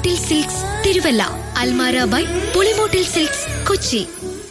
പുളിമൂട്ടിൽ silks Thiruvalla അൽമാര by Pulimoottil silks Kochi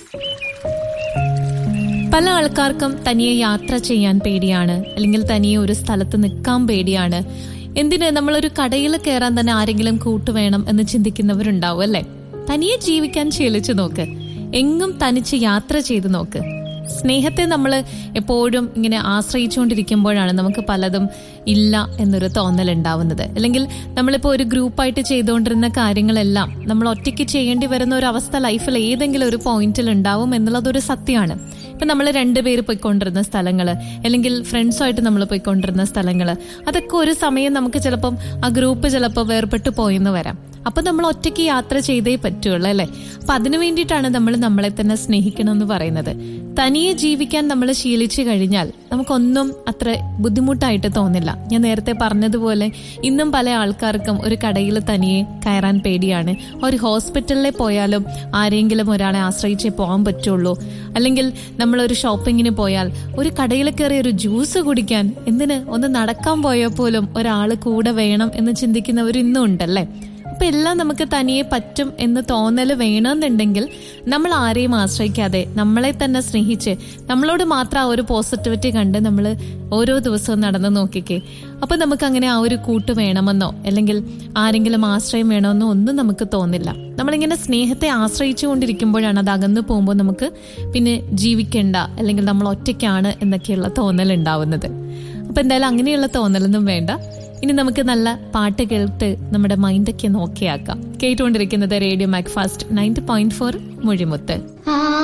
പല ആൾക്കാർക്കും തനിയെ യാത്ര ചെയ്യാൻ പേടിയാണ് അല്ലെങ്കിൽ തനിയെ ഒരു സ്ഥലത്ത് നിൽക്കാൻ പേടിയാണ് എന്തിന് നമ്മളൊരു കടയിൽ കയറാൻ തന്നെ ആരെങ്കിലും കൂട്ടുവേണം എന്ന് ചിന്തിക്കുന്നവരുണ്ടാവും അല്ലെ തനിയെ ജീവിക്കാൻ ശീലിച്ചു നോക്ക് എങ്ങും തനിച്ച് യാത്ര ചെയ്ത് നോക്ക് സ്നേഹത്തെ നമ്മൾ എപ്പോഴും ഇങ്ങനെ ആശ്രയിച്ചുകൊണ്ടിരിക്കുമ്പോഴാണ് നമുക്ക് പലതും ഇല്ല എന്നൊരു തോന്നൽ ഉണ്ടാവുന്നത് അല്ലെങ്കിൽ നമ്മളിപ്പോൾ ഒരു ഗ്രൂപ്പായിട്ട് ചെയ്തുകൊണ്ടിരുന്ന കാര്യങ്ങളെല്ലാം നമ്മൾ ഒറ്റയ്ക്ക് ചെയ്യേണ്ടി വരുന്ന ഒരു അവസ്ഥ ലൈഫിൽ ഏതെങ്കിലും ഒരു പോയിന്റിൽ ഉണ്ടാവും എന്നുള്ളതൊരു സത്യമാണ് ഇപ്പൊ നമ്മൾ രണ്ടുപേര് പോയിക്കൊണ്ടിരുന്ന സ്ഥലങ്ങള് അല്ലെങ്കിൽ ഫ്രണ്ട്സുമായിട്ട് നമ്മൾ പോയിക്കൊണ്ടിരുന്ന സ്ഥലങ്ങള് അതൊക്കെ ഒരു സമയം നമുക്ക് ചിലപ്പം ആ ഗ്രൂപ്പ് ചിലപ്പോൾ വേർപെട്ട് പോയെന്ന് വരാം അപ്പൊ നമ്മൾ ഒറ്റയ്ക്ക് യാത്ര ചെയ്തേ പറ്റുള്ളൂ അല്ലെ അപ്പൊ അതിനു വേണ്ടിയിട്ടാണ് നമ്മൾ നമ്മളെ തന്നെ സ്നേഹിക്കണം എന്ന് പറയുന്നത് തനിയെ ജീവിക്കാൻ നമ്മൾ ശീലിച്ചു കഴിഞ്ഞാൽ നമുക്കൊന്നും അത്ര ബുദ്ധിമുട്ടായിട്ട് തോന്നില്ല ഞാൻ നേരത്തെ പറഞ്ഞതുപോലെ ഇന്നും പല ആൾക്കാർക്കും ഒരു കടയിൽ തനിയെ കയറാൻ പേടിയാണ് ഒരു ഹോസ്പിറ്റലിൽ പോയാലും ആരെങ്കിലും ഒരാളെ ആശ്രയിച്ചേ പോകാൻ പറ്റുള്ളൂ അല്ലെങ്കിൽ നമ്മളൊരു ഷോപ്പിങ്ങിന് പോയാൽ ഒരു കടയിൽ കയറി ഒരു ജ്യൂസ് കുടിക്കാൻ എന്തിന് ഒന്ന് നടക്കാൻ പോയാൽ പോലും ഒരാൾ കൂടെ വേണം എന്ന് ചിന്തിക്കുന്നവർ ഇന്നും ഉണ്ടല്ലേ അപ്പൊ എല്ലാം നമുക്ക് തനിയെ പറ്റും എന്ന് തോന്നൽ വേണമെന്നുണ്ടെങ്കിൽ നമ്മൾ ആരെയും ആശ്രയിക്കാതെ നമ്മളെ തന്നെ സ്നേഹിച്ച് നമ്മളോട് മാത്രം ആ ഒരു പോസിറ്റിവിറ്റി കണ്ട് നമ്മൾ ഓരോ ദിവസവും നടന്നു നോക്കിക്കേ അപ്പൊ നമുക്ക് അങ്ങനെ ആ ഒരു കൂട്ട് വേണമെന്നോ അല്ലെങ്കിൽ ആരെങ്കിലും ആശ്രയം വേണമെന്നോ ഒന്നും നമുക്ക് തോന്നില്ല നമ്മളിങ്ങനെ സ്നേഹത്തെ ആശ്രയിച്ചു കൊണ്ടിരിക്കുമ്പോഴാണ് അത് അകന്നു പോകുമ്പോൾ നമുക്ക് പിന്നെ ജീവിക്കേണ്ട അല്ലെങ്കിൽ നമ്മൾ ഒറ്റയ്ക്കാണ് എന്നൊക്കെയുള്ള തോന്നൽ ഉണ്ടാവുന്നത് അപ്പൊ എന്തായാലും അങ്ങനെയുള്ള തോന്നലൊന്നും വേണ്ട ഇനി നമുക്ക് നല്ല പാട്ട് കേട്ട് നമ്മുടെ മൈൻഡൊക്കെ നോക്കിയാക്കാം കേട്ടുകൊണ്ടിരിക്കുന്നത് radio mac fast ninety point four മൊഴിമുത്ത്